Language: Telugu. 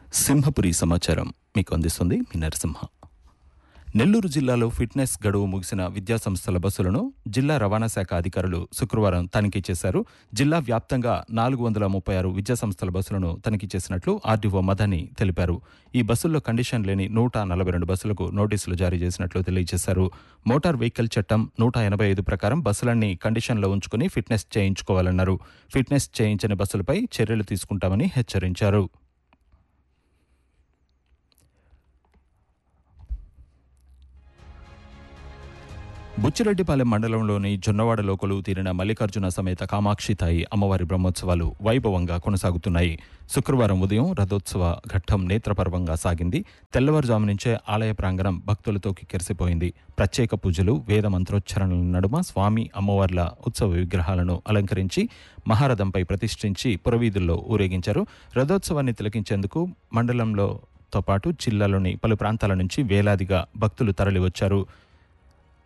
సింహపురి సమాచారం మీకు అందిస్తుంది మీ నరసింహ నెల్లూరు జిల్లాలో ఫిట్నెస్ గడువు ముగిసిన విద్యాసంస్థల బస్సులను జిల్లా రవాణా శాఖ అధికారులు శుక్రవారం తనిఖీ చేశారు జిల్లా వ్యాప్తంగా నాలుగు వందల ముప్పై ఆరు విద్యాసంస్థల బస్సులను తనిఖీ చేసినట్లు ఆర్డీఓ మదని తెలిపారు ఈ బస్సుల్లో కండిషన్ లేని నూట నలభై రెండు బస్సులకు నోటీసులు జారీ చేసినట్లు తెలియజేశారు మోటార్ వెహికల్ చట్టం నూట ఎనభై ఐదు ప్రకారం బస్సులన్నీ కండిషన్లో ఉంచుకుని ఫిట్నెస్ చేయించుకోవాలన్నారు ఫిట్నెస్ చేయించని బస్సులపై చర్యలు తీసుకుంటామని హెచ్చరించారు బుచ్చిరెడ్డిపాలెం మండలంలోని జొన్నవాడలో కొలువు తీరిన మల్లికార్జున సమేత కామాక్షితాయి అమ్మవారి బ్రహ్మోత్సవాలు వైభవంగా కొనసాగుతున్నాయి శుక్రవారం ఉదయం రథోత్సవ ఘట్టం నేత్రపర్వంగా సాగింది తెల్లవారుజాము నుంచే ఆలయ ప్రాంగణం భక్తులతో కిక్కిరిసిపోయింది ప్రత్యేక పూజలు వేద మంత్రోచ్చరణల నడుమ స్వామి అమ్మవార్ల ఉత్సవ విగ్రహాలను అలంకరించి మహారథంపై ప్రతిష్ఠించి పురవీధుల్లో ఊరేగించారు రథోత్సవాన్ని తిలకించేందుకు మండలంలో తో పాటు జిల్లాలోని పలు ప్రాంతాల నుంచి వేలాదిగా భక్తులు తరలివచ్చారు